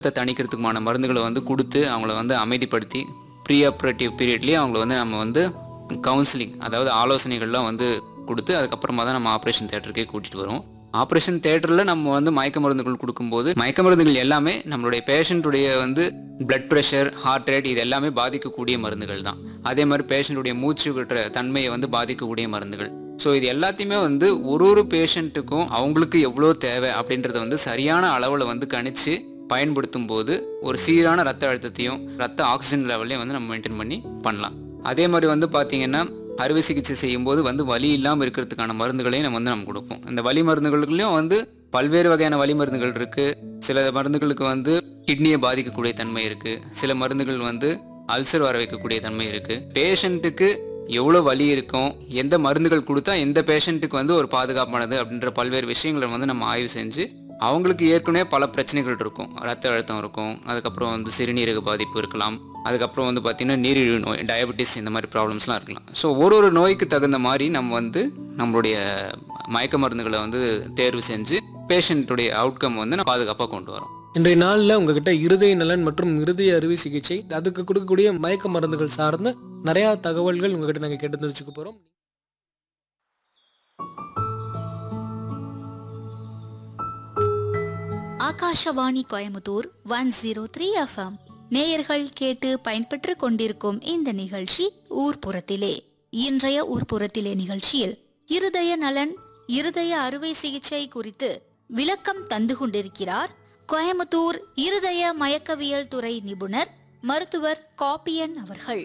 ரத்த தணிக்கிறதுக்குமான மருந்துகளை வந்து கொடுத்து அவங்கள வந்து அமைதிப்படுத்தி ப்ரீ ஆப்ரேட்டிவ் பீரியட்லேயே அவங்கள வந்து நம்ம வந்து கவுன்சிலிங் அதாவது ஆலோசனைகள்லாம் வந்து கொடுத்து அதுக்கப்புறமா தான் நம்ம ஆப்ரேஷன் தேட்டருக்கே கூட்டிகிட்டு வரோம் ஆப்ரேஷன் தேட்டரில் நம்ம வந்து மயக்க மருந்துகள் கொடுக்கும்போது மயக்க மருந்துகள் எல்லாமே நம்மளுடைய பேஷண்ட்டுடைய வந்து பிளட் ப்ரெஷர் ஹார்ட் ரேட் இது எல்லாமே பாதிக்கக்கூடிய மருந்துகள் தான் அதே மாதிரி பேஷண்ட்டுடைய மூச்சு விடுற தன்மையை வந்து பாதிக்கக்கூடிய மருந்துகள் ஸோ இது எல்லாத்தையுமே வந்து ஒரு ஒரு பேஷண்ட்டுக்கும் அவங்களுக்கு எவ்வளோ தேவை அப்படின்றத வந்து சரியான அளவில் வந்து கணிச்சு பயன்படுத்தும் போது ஒரு சீரான ரத்த அழுத்தத்தையும் ரத்த ஆக்சிஜன் லெவலையும் வந்து நம்ம மெயின்டைன் பண்ணி பண்ணலாம் அதே மாதிரி வந்து பார்த்தீங்கன்னா அறுவை சிகிச்சை செய்யும்போது வந்து வலி இல்லாமல் இருக்கிறதுக்கான மருந்துகளையும் நம்ம வந்து நம்ம கொடுப்போம் இந்த வலி மருந்துகளுக்குலையும் வந்து பல்வேறு வகையான வலி மருந்துகள் இருக்குது சில மருந்துகளுக்கு வந்து கிட்னியை பாதிக்கக்கூடிய தன்மை இருக்குது சில மருந்துகள் வந்து அல்சர் வர வைக்கக்கூடிய தன்மை இருக்குது பேஷண்ட்டுக்கு எவ்வளோ வலி இருக்கும் எந்த மருந்துகள் கொடுத்தா எந்த பேஷண்ட்டுக்கு வந்து ஒரு பாதுகாப்பானது அப்படின்ற பல்வேறு விஷயங்களை வந்து நம்ம ஆய்வு செஞ்சு அவங்களுக்கு ஏற்கனவே பல பிரச்சனைகள் இருக்கும் ரத்த அழுத்தம் இருக்கும் அதுக்கப்புறம் வந்து சிறுநீரக பாதிப்பு இருக்கலாம் அதுக்கப்புறம் வந்து பார்த்திங்கன்னா நீரிழிவு நோய் டயபெட்டிஸ் இந்த மாதிரி ப்ராப்ளம்ஸ்லாம் இருக்கலாம் ஸோ ஒரு ஒரு நோய்க்கு தகுந்த மாதிரி நம்ம வந்து நம்மளுடைய மயக்க மருந்துகளை வந்து தேர்வு செஞ்சு பேஷண்ட்டுடைய அவுட்கம் வந்து நம்ம பாதுகாப்பாக கொண்டு வரோம் இன்றைய நாளில் உங்ககிட்ட இருதய நலன் மற்றும் இருதய அறுவை சிகிச்சை அதுக்கு கொடுக்கக்கூடிய மயக்க மருந்துகள் சார்ந்த நிறைய தகவல்கள் உங்ககிட்ட நாங்கள் கேட்டு தெரிஞ்சுக்க போகிறோம் Akashvani Coimbatore one zero three FM நேயர்கள் கேட்டு பயன்பெற்று கொண்டிருக்கும் இந்த நிகழ்ச்சி ஊர்ப்புறத்திலே இன்றைய ஊர்ப்புறத்திலே நிகழ்ச்சியில் இருதய நலன் இருதய அறுவை சிகிச்சை குறித்து விளக்கம் தந்து கொண்டிருக்கிறார் கோயமுத்தூர் இருதய மயக்கவியல் துறை நிபுணர் மருத்துவர் காப்பியன் அவர்கள்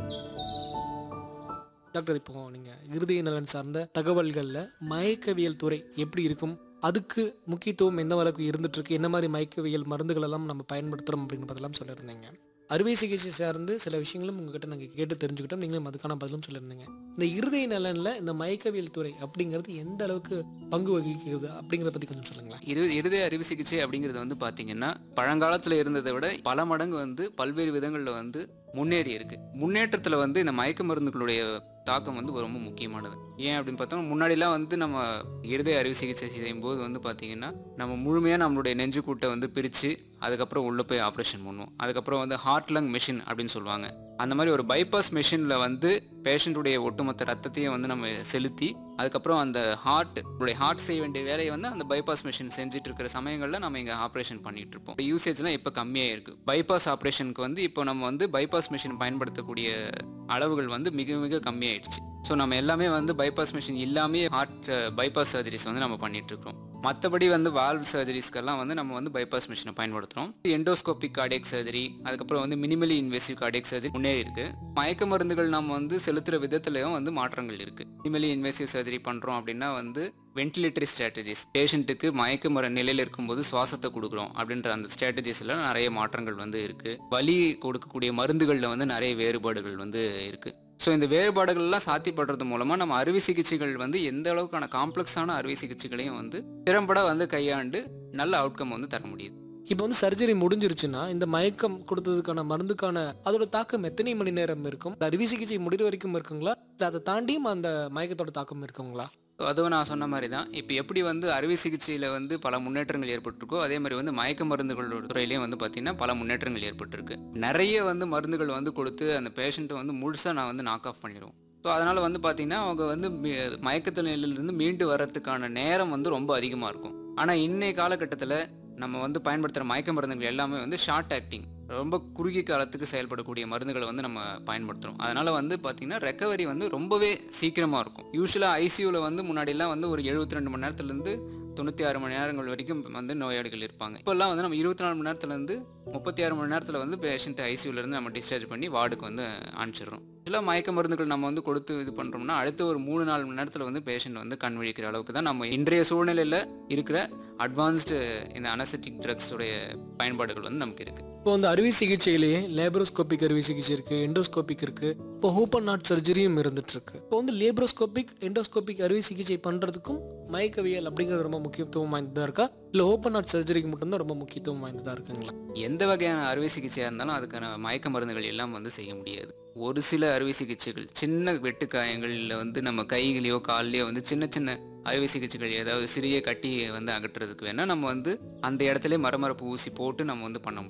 டாக்டர் இப்போ நீங்கள் இருதய நலன் சார்ந்த தகவல்களில் மயக்கவியல் துறை எப்படி இருக்கும் அதுக்கு முக்கியத்துவம் எந்த அளவுக்கு இருந்துட்டு இருக்கு என்ன மாதிரி மயக்கவியல் மருந்துகள் எல்லாம் நம்ம பயன்படுத்துகிறோம் அப்படிங்கிறதெல்லாம் சொல்லியிருந்தீங்க அறுவை சிகிச்சை சார்ந்து சில விஷயங்களும் உங்ககிட்ட நாங்கள் கேட்டு தெரிஞ்சுக்கிட்டோம் நீங்களும் அதுக்கான பதிலும் சொல்லியிருந்தீங்க இந்த இருதய நலனில் இந்த மயக்கவியல் துறை அப்படிங்கிறது எந்த அளவுக்கு பங்கு வகிக்கிறது அப்படிங்கிறத பற்றி கொஞ்சம் சொல்லுங்களேன் இரு இருதய அறுவை சிகிச்சை அப்படிங்கிறது வந்து பார்த்தீங்கன்னா பழங்காலத்தில் இருந்ததை விட பல மடங்கு வந்து பல்வேறு விதங்களில் வந்து முன்னேறி இருக்கு முன்னேற்றத்தில் வந்து இந்த மயக்க மருந்துகளுடைய தாக்கம் வந்து ரொம்ப முக்கியமானது ஏன் அப்படின்னு பார்த்தோம்னா முன்னாடிலாம் வந்து நம்ம இருதய அறுவை சிகிச்சை செய்யும் போது வந்து பார்த்தீங்கன்னா நம்ம முழுமையாக நம்மளுடைய நெஞ்சுக்கூட்டை வந்து பிரித்து அதுக்கப்புறம் உள்ளே போய் ஆப்ரேஷன் பண்ணுவோம் அதுக்கப்புறம் வந்து ஹார்ட் லங் மிஷின் அப்படின்னு சொல்லுவாங்க அந்த மாதிரி ஒரு பைபாஸ் மிஷினில் வந்து பேஷண்ட்டுடைய ஒட்டுமொத்த ரத்தத்தையும் வந்து நம்ம செலுத்தி அதுக்கப்புறம் அந்த ஹார்ட் உடைய ஹார்ட் செய்ய வேண்டிய வேலையை வந்து அந்த பைபாஸ் மிஷின் செஞ்சுட்டு இருக்கிற சமயங்களில் நம்ம இங்கே ஆப்ரேஷன் பண்ணிட்டு இருப்போம் யூசேஜ்லாம் இப்போ கம்மியாக இருக்குது பைபாஸ் ஆப்ரேஷனுக்கு வந்து இப்போ நம்ம வந்து பைபாஸ் மிஷின் பயன்படுத்தக்கூடிய அளவுகள் வந்து மிக மிக கம்மியாயிடுச்சு ஸோ நம்ம எல்லாமே வந்து பைபாஸ் மிஷின் இல்லாமே ஹார்ட் பைபாஸ் சர்ஜரிஸ் வந்து நம்ம பண்ணிட்டு இருக்கோம் மற்றபடி வந்து வால்வ் சர்ஜரிஸ்க்கெல்லாம் வந்து நம்ம வந்து பைபாஸ் மிஷினை பயன்படுத்துகிறோம் எண்டோஸ்கோபிக் கார்டியக் சர்ஜரி அதுக்கப்புறம் வந்து மினிமலி இன்வெசிவ் கார்டியக் சர்ஜரி முன்னேறி இருக்கு மயக்க மருந்துகள் நம்ம வந்து செலுத்துகிற விதத்துலையும் வந்து மாற்றங்கள் இருக்கு மினிமலி இன்வெசிவ் சர்ஜரி பண்ணுறோம் அப்படின்னா வந்து வென்டிலேட்டரி ஸ்ட்ராட்டஜிஸ் பேஷண்ட்டுக்கு மயக்க மர நிலையில் இருக்கும்போது சுவாசத்தை கொடுக்குறோம் அப்படின்ற அந்த ஸ்ட்ராட்டஜிஸில் நிறைய மாற்றங்கள் வந்து இருக்குது வலி கொடுக்கக்கூடிய மருந்துகளில் வந்து நிறைய வேறுபாடுகள் வந்து இருக்குது ஸோ இந்த வேறுபாடுகள்லாம் சாத்தியப்படுறது மூலமாக நம்ம அறுவை சிகிச்சைகள் வந்து எந்த அளவுக்கான காம்ப்ளெக்ஸான அறுவை சிகிச்சைகளையும் வந்து திறம்பட வந்து கையாண்டு நல்ல அவுட்கம் வந்து தர முடியுது இப்போ வந்து சர்ஜரி முடிஞ்சிருச்சுன்னா இந்த மயக்கம் கொடுத்ததுக்கான மருந்துக்கான அதோட தாக்கம் எத்தனை மணி நேரம் இருக்கும் இந்த அறுவை சிகிச்சை முடிகிற வரைக்கும் இருக்குங்களா இல்லை அதை தாண்டியும் அந்த மயக்கத்தோட தாக்கம் இருக்குங்களா So, அதுவும் நான் சொன்ன மாதிரி தான் இப்போ எப்படி வந்து அறுவை சிகிச்சையில் வந்து பல முன்னேற்றங்கள் ஏற்பட்டிருக்கோ அதே மாதிரி வந்து மயக்க மருந்துகள் துறையிலையும் வந்து பார்த்திங்கன்னா பல முன்னேற்றங்கள் ஏற்பட்டிருக்கு நிறைய வந்து மருந்துகள் வந்து கொடுத்து அந்த பேஷண்ட்டை வந்து முழுசாக நான் வந்து நாக் ஆஃப் பண்ணிடுவோம் ஸோ அதனால் வந்து பார்த்திங்கன்னா அவங்க வந்து மீ- மயக்கத்து நிலையிலிருந்து மீண்டு வர்றதுக்கான நேரம் வந்து ரொம்ப அதிகமாக இருக்கும் ஆனால் இன்னைய காலகட்டத்தில் நம்ம வந்து பயன்படுத்துகிற மயக்க மருந்துகள் எல்லாமே வந்து ஷார்ட் ஆக்டிங் ரொம்ப குறுகிய காலத்துக்கு செயல்படக்கூடிய மருந்துகளை வந்து நம்ம பயன்படுத்துகிறோம் அதனால் வந்து பார்த்திங்கன்னா ரெக்கவரி வந்து ரொம்பவே சீக்கிரமாக இருக்கும் யூஸ்வலாக ஐசியூவில் வந்து முன்னாடிலாம் வந்து ஒரு எழுபத்தி ரெண்டு மணி நேரத்துலேருந்து தொண்ணூற்றி ஆறு மணி நேரங்கள் வரைக்கும் வந்து நோயாளிகள் இருப்பாங்க இப்போல்லாம் வந்து நம்ம இருபத்தி நாலு மணி நேரத்துலேருந்து முப்பத்தி ஆறு மணி நேரத்தில் வந்து பேஷண்ட் ஐசியூலேருந்து நம்ம டிஸ்சார்ஜ் பண்ணி வார்டுக்கு வந்து அனுப்பிச்சிடுறோம் சில மயக்க மருந்துகள் நம்ம வந்து கொடுத்து இது பண்ணுறோம்னா அடுத்த ஒரு மூணு நாலு மணி நேரத்தில் வந்து பேஷண்ட் வந்து கண் விழிக்கிற அளவுக்கு தான் நம்ம இன்றைய சூழ்நிலையில் இருக்கிற அட்வான்ஸ்டு இந்த அனசெட்டிக் ட்ரக்ஸுடைய பயன்பாடுகள் வந்து நமக்கு இருக்குது இப்போ வந்து அறுவை சிகிச்சையிலேயே லேப்ரோஸ்கோபிக் அறுவை சிகிச்சை இருக்கு எண்டோஸ்கோபிக் இருக்கு இப்போ ஓப்பன் ஹார்ட் சர்ஜரியும் இருந்துட்டு இருக்கு இப்போ வந்து லேப்ரோஸ்கோபிக் எண்டோஸ்கோபிக் அறுவை சிகிச்சை பண்றதுக்கும் மயக்கவியல் அப்படிங்கிறது ரொம்ப முக்கியத்துவம் வாய்ந்ததா இருக்கா இல்லை ஓப்பன் ஹார்ட் சர்ஜரிக்கு மட்டும்தான் ரொம்ப முக்கியத்துவம் வாய்ந்ததா இருக்குங்களா எந்த வகையான அறுவை சிகிச்சையாக இருந்தாலும் அதுக்கான மயக்க மருந்துகள் எல்லாம் வந்து செய்ய முடியாது ஒரு சில அறுவை சிகிச்சைகள் சின்ன வெட்டுக்காயங்களில் வந்து நம்ம கைகளையோ கால்லையோ வந்து சின்ன சின்ன அறுவை சிகிச்சைகள் ஏதாவது சிறிய கட்டி வந்து அகற்றுறதுக்கு வேணால் நம்ம வந்து அந்த இடத்துல மரமரப்பு ஊசி போட்டு நம்ம வந்து பண்ண முடியும்